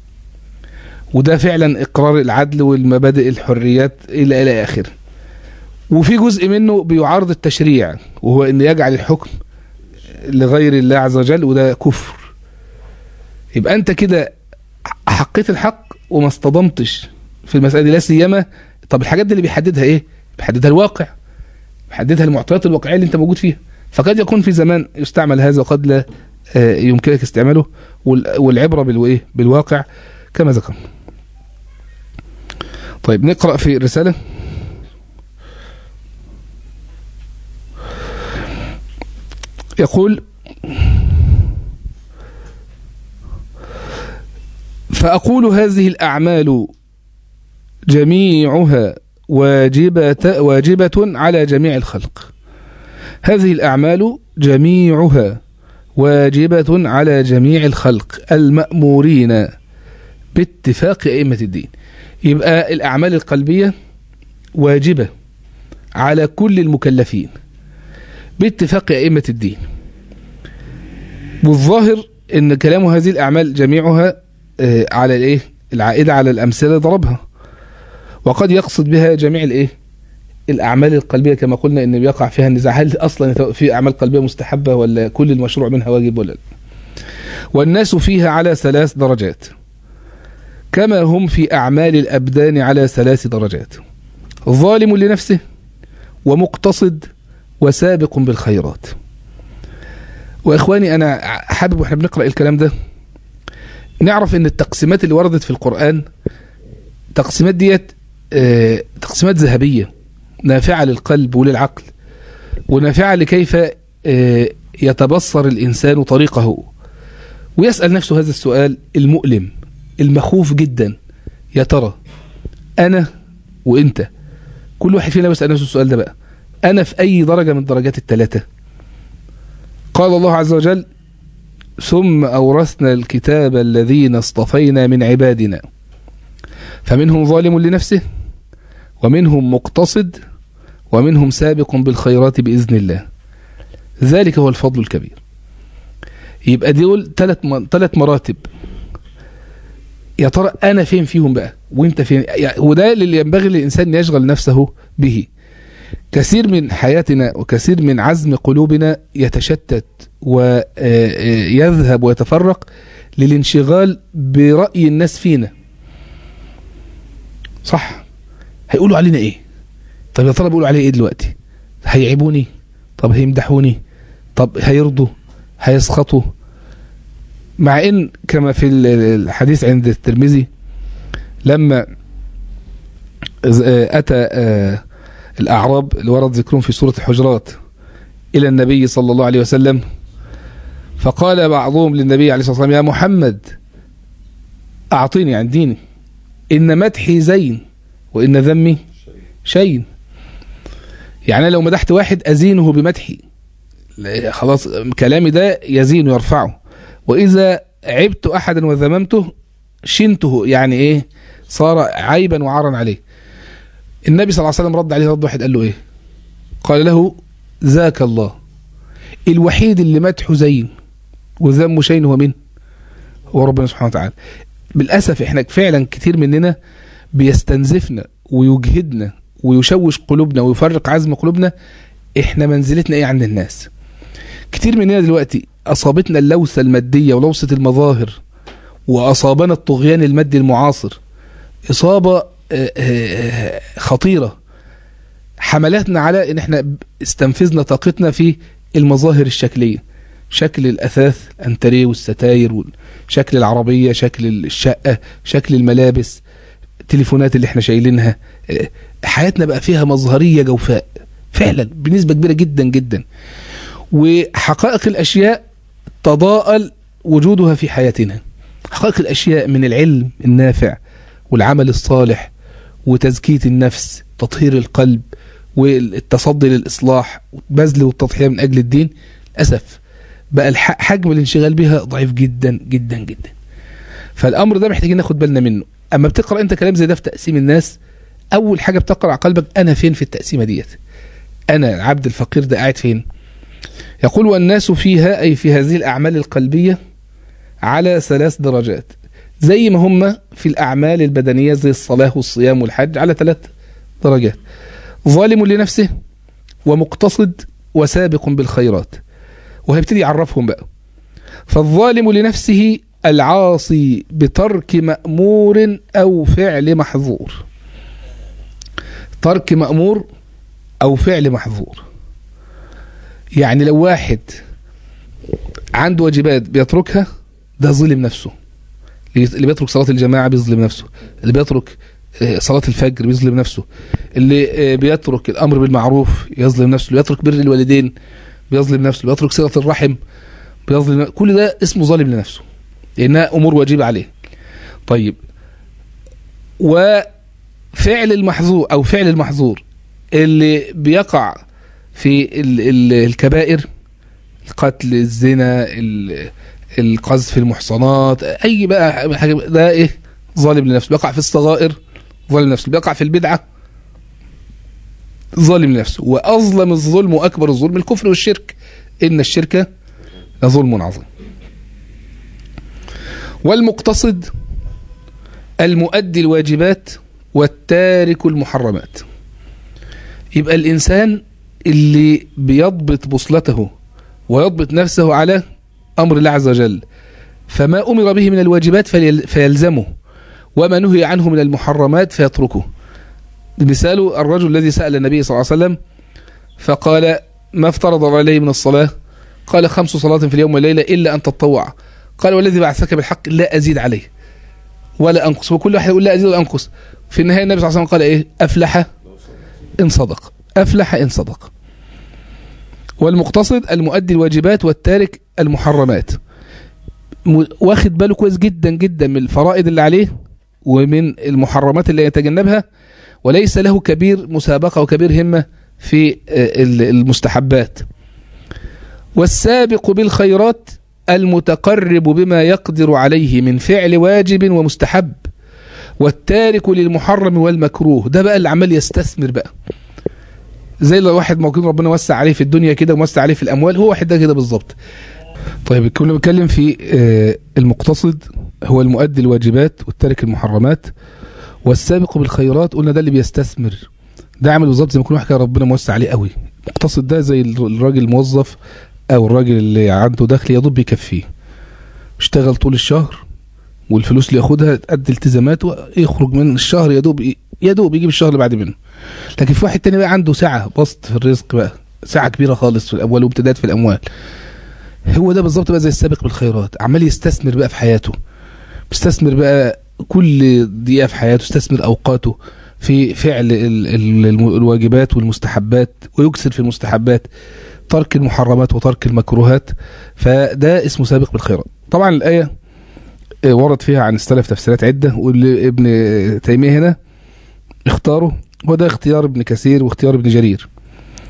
وده فعلا اقرار العدل والمبادئ الحريات الى الى اخره وفي جزء منه بيعارض التشريع وهو ان يجعل الحكم لغير الله عز وجل وده كفر يبقى انت كده حقيت الحق وما اصطدمتش في المساله دي لا سيما طب الحاجات دي اللي بيحددها ايه بيحددها الواقع بيحددها المعطيات الواقعيه اللي انت موجود فيها فقد يكون في زمان يستعمل هذا وقد لا آه، يمكنك استعماله وال- والعبره بالوايه بالواقع كما ذكرنا طيب نقرا في الرساله يقول فأقول هذه الأعمال جميعها واجبة, واجبة على جميع الخلق هذه الأعمال جميعها واجبة على جميع الخلق المأمورين باتفاق أئمة الدين يبقى الأعمال القلبية واجبة على كل المكلفين باتفاق أئمة الدين والظاهر ان كلام هذه الاعمال جميعها آه، على الايه العائده على الامثله اللي ضربها وقد يقصد بها جميع الايه الاعمال القلبيه كما قلنا ان بيقع فيها النزاع هل اصلا في اعمال قلبيه مستحبه ولا كل المشروع منها واجب ولا لا والناس فيها على ثلاث درجات كما هم في اعمال الابدان على ثلاث درجات ظالم لنفسه ومقتصد وسابق بالخيرات واخواني انا حابب واحنا بنقرا الكلام ده نعرف ان التقسيمات اللي وردت في القران تقسيمات ديت آه، تقسيمات ذهبيه نافعه للقلب وللعقل ونافعه لكيف آه، يتبصر الانسان طريقه ويسال نفسه هذا السؤال المؤلم المخوف جدا يا ترى انا وانت كل واحد فينا بيسال نفسه السؤال ده بقى انا في اي درجه من درجات الثلاثه قال الله عز وجل ثم أورثنا الكتاب الذين اصطفينا من عبادنا فمنهم ظالم لنفسه ومنهم مقتصد ومنهم سابق بالخيرات بإذن الله ذلك هو الفضل الكبير يبقى دول ثلاث ثلاث مراتب يا ترى انا فين فيهم بقى وانت فين يعني وده اللي ينبغي للانسان ان يشغل نفسه به كثير من حياتنا وكثير من عزم قلوبنا يتشتت ويذهب ويتفرق للانشغال برأي الناس فينا صح هيقولوا علينا ايه طب يا ترى بيقولوا عليه ايه دلوقتي هيعيبوني طب هيمدحوني طب هيرضوا هيسخطوا مع ان كما في الحديث عند الترمذي لما اتى الاعراب اللي ورد ذكرهم في سوره الحجرات الى النبي صلى الله عليه وسلم فقال بعضهم للنبي عليه الصلاه والسلام يا محمد اعطيني عن ديني ان مدحي زين وان ذمي شين يعني أنا لو مدحت واحد أزينه بمدحي لا، خلاص كلامي ده يزين ويرفعه وإذا عبت أحدا وذممته شنته يعني إيه صار عيبا وعارا عليه النبي صلى الله عليه وسلم رد عليه رد واحد قال له إيه قال له ذاك الله الوحيد اللي مدحه زين وذمه شين هو مين هو ربنا سبحانه وتعالى بالأسف احنا فعلا كتير مننا بيستنزفنا ويجهدنا ويشوش قلوبنا ويفرق عزم قلوبنا احنا منزلتنا ايه عند الناس كتير مننا دلوقتي اصابتنا اللوثة المادية ولوثة المظاهر واصابنا الطغيان المادي المعاصر اصابة آه، آه، خطيرة حملتنا على ان احنا استنفذنا طاقتنا في المظاهر الشكلية شكل الاثاث الانتريه والستاير شكل العربية شكل الشقة شكل الملابس التليفونات اللي احنا شايلينها آه، حياتنا بقى فيها مظهرية جوفاء فعلا بنسبة كبيرة جدا جدا وحقائق الأشياء تضاءل وجودها في حياتنا حقائق الأشياء من العلم النافع والعمل الصالح وتزكية النفس تطهير القلب والتصدي للإصلاح والبذل والتضحية من أجل الدين للأسف بقى الح- حجم الانشغال بها ضعيف جدا جدا جدا فالأمر ده محتاجين ناخد بالنا منه أما بتقرأ أنت كلام زي ده في تقسيم الناس أول حاجة بتقرأ قلبك أنا فين في التقسيمة ديت أنا العبد الفقير ده قاعد فين يقول والناس فيها أي في هذه الأعمال القلبية على ثلاث درجات زي ما هم في الأعمال البدنية زي الصلاة والصيام والحج على ثلاث درجات ظالم لنفسه ومقتصد وسابق بالخيرات وهيبتدي يعرفهم بقى فالظالم لنفسه العاصي بترك مأمور أو فعل محظور ترك مأمور أو فعل محظور يعني لو واحد عنده واجبات بيتركها ده ظلم نفسه اللي بيترك صلاة الجماعة بيظلم نفسه اللي بيترك آه، صلاة الفجر بيظلم نفسه اللي آه، بيترك الأمر بالمعروف يظلم نفسه اللي بيترك بر الوالدين بيظلم نفسه اللي بيترك صلة الرحم بيظلم كل ده اسمه ظالم لنفسه لأنها أمور واجبة عليه طيب وفعل المحظور أو فعل المحظور اللي بيقع في ال ال الكبائر القتل الزنا ال- القذف المحصنات اي بقى حاجه ده ايه ظالم لنفسه بيقع في الصغائر ظالم لنفسه بيقع في البدعه ظالم لنفسه واظلم الظلم واكبر الظلم الكفر والشرك ان الشرك لظلم عظيم والمقتصد المؤدي الواجبات والتارك المحرمات يبقى الإنسان اللي بيضبط بوصلته ويضبط نفسه على أمر الله عز وجل فما أمر به من الواجبات فيل- فيلزمه وما نهي عنه من المحرمات فيتركه مثال الرجل الذي سأل النبي صلى الله عليه وسلم فقال ما افترض عليه من الصلاة قال خمس صلاة في اليوم والليلة إلا أن تطوع قال والذي بعثك بالحق لا أزيد عليه ولا أنقص وكل واحد يقول لا أزيد ولا أنقص في النهاية النبي صلى الله عليه وسلم قال إيه أفلح إن صدق أفلح إن صدق والمقتصد المؤدي الواجبات والتارك المحرمات م- واخد باله كويس جدا جدا من الفرائض اللي عليه ومن المحرمات اللي يتجنبها وليس له كبير مسابقة وكبير همة في آه، ال- المستحبات والسابق بالخيرات المتقرب بما يقدر عليه من فعل واجب ومستحب والتارك للمحرم والمكروه ده بقى اللي عمال يستثمر بقى زي لو واحد موجود ربنا وسع عليه في الدنيا كده وموسع عليه في الاموال هو واحد ده كده بالظبط طيب كنا بنتكلم في آه، المقتصد هو المؤدي الواجبات والتارك المحرمات والسابق بالخيرات قلنا ده اللي بيستثمر ده عامل بالظبط زي ما يكون واحد كده ربنا موسع عليه قوي المقتصد ده زي الر- الراجل الموظف او الراجل اللي عنده دخل يدوب بيكفيه اشتغل طول الشهر والفلوس اللي ياخدها قد التزاماته يخرج من الشهر يدوب يدوب يجيب الشهر اللي بعد منه لكن في واحد تاني بقى عنده سعة بسط في الرزق بقى سعة كبيرة خالص في الأموال وامتداد في الأموال هو ده بالظبط بقى زي السابق بالخيرات عمال يستثمر بقى في حياته بيستثمر بقى كل دقيقة في حياته يستثمر أوقاته في فعل ال- ال- الم- الواجبات والمستحبات ويكسر في المستحبات ترك المحرمات وترك المكروهات فده اسمه سابق بالخيرات طبعا الآية آه، ورد فيها عن السلف تفسيرات عدة واللي ابن تيمية هنا اختاره وده اختيار ابن كثير واختيار ابن جرير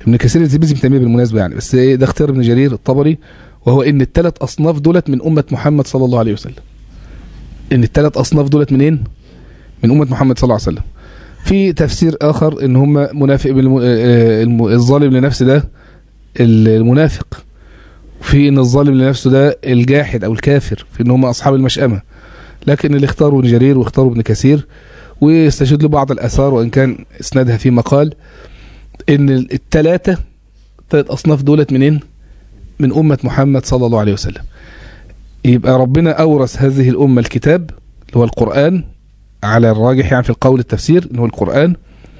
ابن كثير التلميذ ابن تيميه بالمناسبه يعني بس إيه ده اختيار ابن جرير الطبري وهو ان الثلاث اصناف دولت من امه محمد صلى الله عليه وسلم ان الثلاث اصناف دولت منين من امه محمد صلى الله عليه وسلم في تفسير اخر ان هم منافق بالم... آه، الم- الظالم لنفسه ده المنافق في ان الظالم لنفسه ده الجاحد او الكافر في ان هم اصحاب المشأمه لكن اللي اختاروا ابن جرير واختاروا ابن كثير ويستشهد له بعض الاثار وان كان اسنادها في مقال ان الثلاثه ثلاث اصناف دولت منين من امه محمد صلى الله عليه وسلم يبقى ربنا اورث هذه الامه الكتاب اللي هو القران على الراجح يعني في القول التفسير اللي هو القران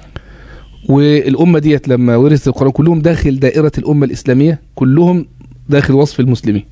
والامه ديت لما ورثت القران كلهم داخل دائره الامه الاسلاميه كلهم داخل وصف المسلمين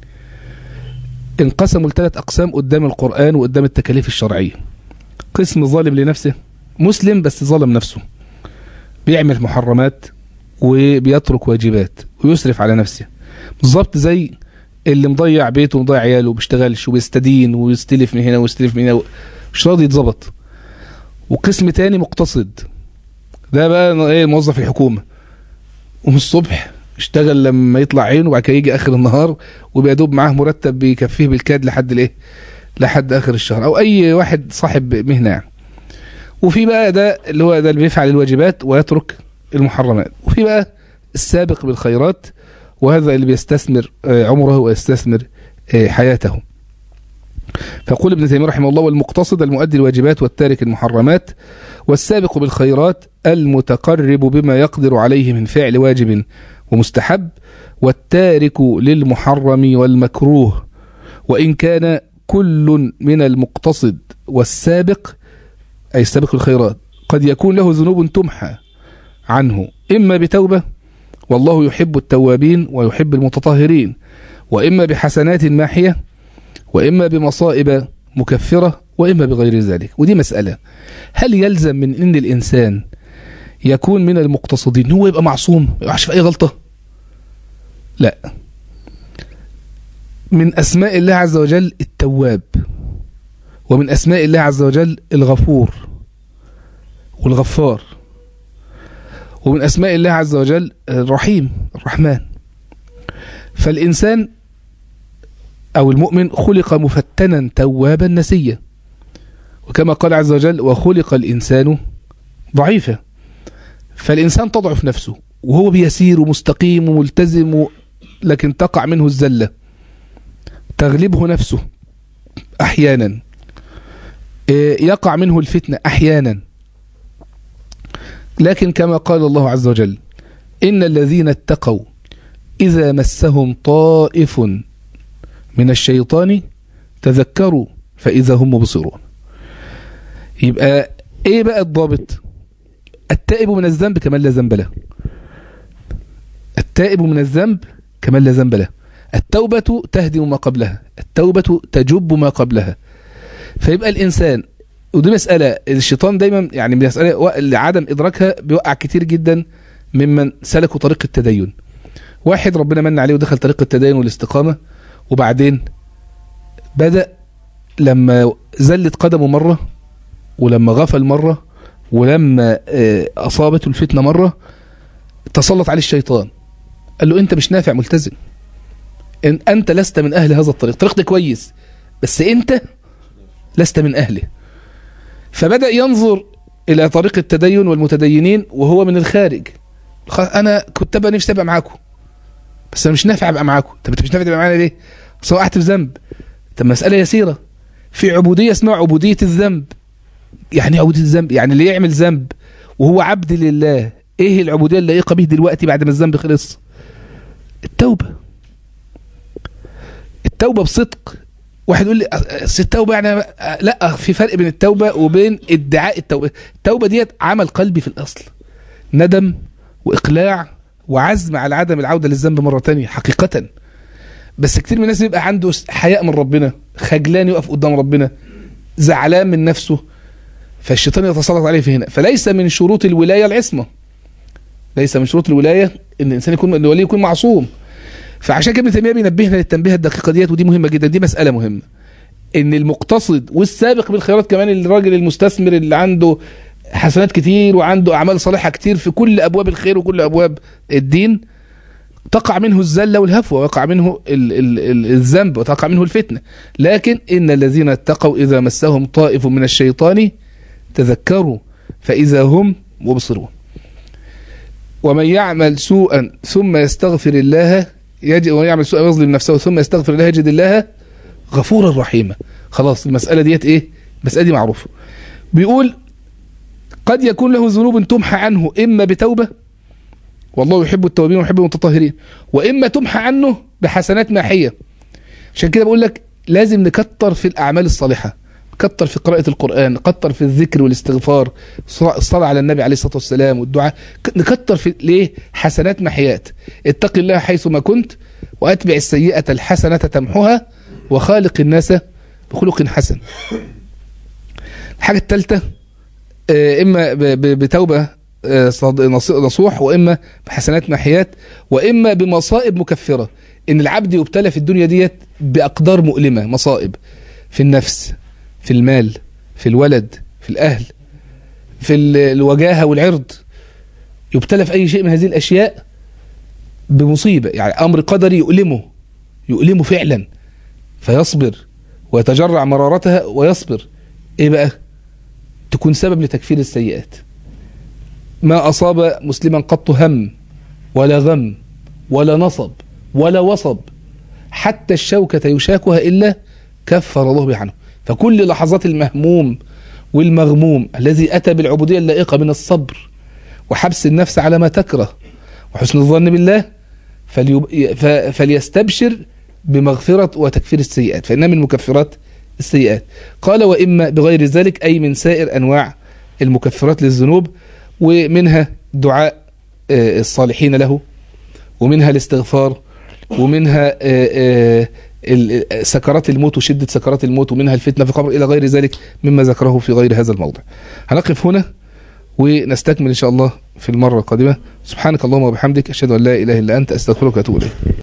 انقسموا لثلاث اقسام قدام القران وقدام التكاليف الشرعيه قسم ظالم لنفسه مسلم بس ظلم نفسه بيعمل محرمات وبيترك واجبات ويسرف على نفسه بالظبط زي اللي مضيع بيته ومضيع عياله وبيشتغلش وبيستدين ويستلف من هنا ويستلف من هنا مش راضي يتظبط وقسم تاني مقتصد ده بقى ايه موظف الحكومه ومن الصبح اشتغل لما يطلع عينه وبعد كده يجي اخر النهار وبيا دوب معاه مرتب بيكفيه بالكاد لحد الايه لحد اخر الشهر او اي واحد صاحب مهنه يعني وفي بقى ده اللي هو ده اللي بيفعل الواجبات ويترك المحرمات وفي بقى السابق بالخيرات وهذا اللي بيستثمر آه، عمره ويستثمر آه، حياته فيقول ابن تيميه رحمه الله والمقتصد المؤدي الواجبات والتارك المحرمات والسابق بالخيرات المتقرب بما يقدر عليه من فعل واجب ومستحب والتارك للمحرم والمكروه وإن كان كل من المقتصد والسابق أي السابق الخيرات قد يكون له ذنوب تمحى عنه إما بتوبة والله يحب التوابين ويحب المتطهرين وإما بحسنات ماحية وإما بمصائب مكفرة وإما بغير ذلك ودي مسألة هل يلزم من أن الإنسان يكون من المقتصدين هو يبقى معصوم ما يقعش في أي غلطة لا من أسماء الله عز وجل التواب ومن أسماء الله عز وجل الغفور والغفار ومن أسماء الله عز وجل الرحيم الرحمن فالإنسان أو المؤمن خلق مفتنا توابا نسيا وكما قال عز وجل وخلق الإنسان ضعيفا فالإنسان تضعف نفسه وهو بيسير ومستقيم وملتزم و... لكن تقع منه الزلة تغلبه نفسه أحيانا إيه، يقع منه الفتنة أحيانا لكن كما قال الله عز وجل إن الذين اتقوا إذا مسهم طائف من الشيطان تذكروا فإذا هم مبصرون يبقى إيه بقى الضابط التائب من الذنب كمن لا ذنب له التائب من الذنب كمن لا ذنب له التوبة تهدم ما قبلها التوبة تجب ما قبلها فيبقى الإنسان ودي مسألة الشيطان دايما يعني مسألة عدم إدراكها بيوقع كتير جدا ممن سلكوا طريق التدين واحد ربنا من عليه ودخل طريق التدين والاستقامة وبعدين بدأ لما زلت قدمه مرة ولما غفل مرة ولما آه، أصابته الفتنة مرة تسلط عليه الشيطان قال له أنت مش نافع ملتزم إن أنت لست من أهل هذا الطريق الطريق ده كويس بس أنت لست من أهله فبدأ ينظر إلى طريق التدين والمتدينين وهو من الخارج خ- أنا كنت أبقى نفسي أبقى معاكم بس أنا مش نافع أبقى معاكم طب أنت مش نافع تبقى معانا ليه؟ أصل وقعت في ذنب طب مسألة يسيرة في عبودية اسمها عبودية الذنب يعني إيه عبودية الذنب يعني اللي يعمل ذنب وهو عبد لله ايه العبودية اللي يقى به دلوقتي بعد ما الذنب خلص التوبة التوبة بصدق واحد يقول لي أصل التوبة يعني أه، لا في فرق بين التوبة وبين ادعاء التوبة التوبة ديت عمل قلبي في الأصل ندم وإقلاع وعزم على عدم العودة للذنب مرة تانية حقيقة بس كتير من الناس بيبقى عنده حياء من ربنا خجلان يقف قدام ربنا زعلان من نفسه فالشيطان يتسلط عليه في هنا فليس من شروط الولاية العصمة ليس من شروط الولاية ان الانسان يكون الولي يكون معصوم فعشان كده ابن تيميه بينبهنا للتنبيه الدقيقه ديت ودي مهمه جدا دي مساله مهمه ان المقتصد والسابق بالخيرات كمان الراجل المستثمر اللي عنده حسنات كتير وعنده أعمال صالحة كتير في كل أبواب الخير وكل أبواب الدين تقع منه الزلة والهفوة ويقع منه ال ال ال الذنب وتقع منه الفتنة لكن إن الذين اتقوا إذا مسهم طائف من الشيطان تذكروا فإذا هم مبصرون ومن يعمل سوءا ثم يستغفر الله يجد ومن يعمل سوءا ويظلم نفسه ثم يستغفر الله يجد الله غفورا رحيما خلاص المسألة ديت ايه المسألة دي معروفة بيقول قد يكون له ذنوب تمحى عنه إما بتوبة والله يحب التوابين ويحب المتطهرين وإما تمحى عنه بحسنات ماحية عشان كده بقول لك لازم نكتر في الأعمال الصالحة كتر في قراءة القرآن كتر في الذكر والاستغفار الصلاة على النبي عليه الصلاة والسلام والدعاء نكتر في ليه حسنات محيات اتق الله حيث ما كنت وأتبع السيئة الحسنة تمحها وخالق الناس بخلق حسن الحاجة الثالثة إما بتوبة نصوح وإما بحسنات محيات وإما بمصائب مكفرة إن العبد يبتلى في الدنيا ديت بأقدار مؤلمة مصائب في النفس في المال في الولد في الأهل في الوجاهة والعرض يبتلى في أي شيء من هذه الأشياء بمصيبة يعني أمر قدري يؤلمه يؤلمه فعلا فيصبر ويتجرع مرارتها ويصبر إيه بقى تكون سبب لتكفير السيئات ما أصاب مسلما قط هم ولا غم ولا نصب ولا وصب حتى الشوكة يشاكها إلا كفر الله به عنه فكل لحظات المهموم والمغموم الذي أتى بالعبودية اللائقة من الصبر وحبس النفس على ما تكره وحسن الظن بالله فليب... ف... فليستبشر بمغفرة وتكفير السيئات فإنها من مكفرات السيئات قال وإما بغير ذلك أي من سائر أنواع المكفرات للذنوب ومنها دعاء الصالحين له ومنها الاستغفار ومنها سكرات الموت وشدة سكرات الموت ومنها الفتنة في القبر إلى غير ذلك مما ذكره في غير هذا الموضع هنقف هنا ونستكمل إن شاء الله في المرة القادمة سبحانك اللهم وبحمدك أشهد أن لا إله إلا أنت أستغفرك وأتوب إليك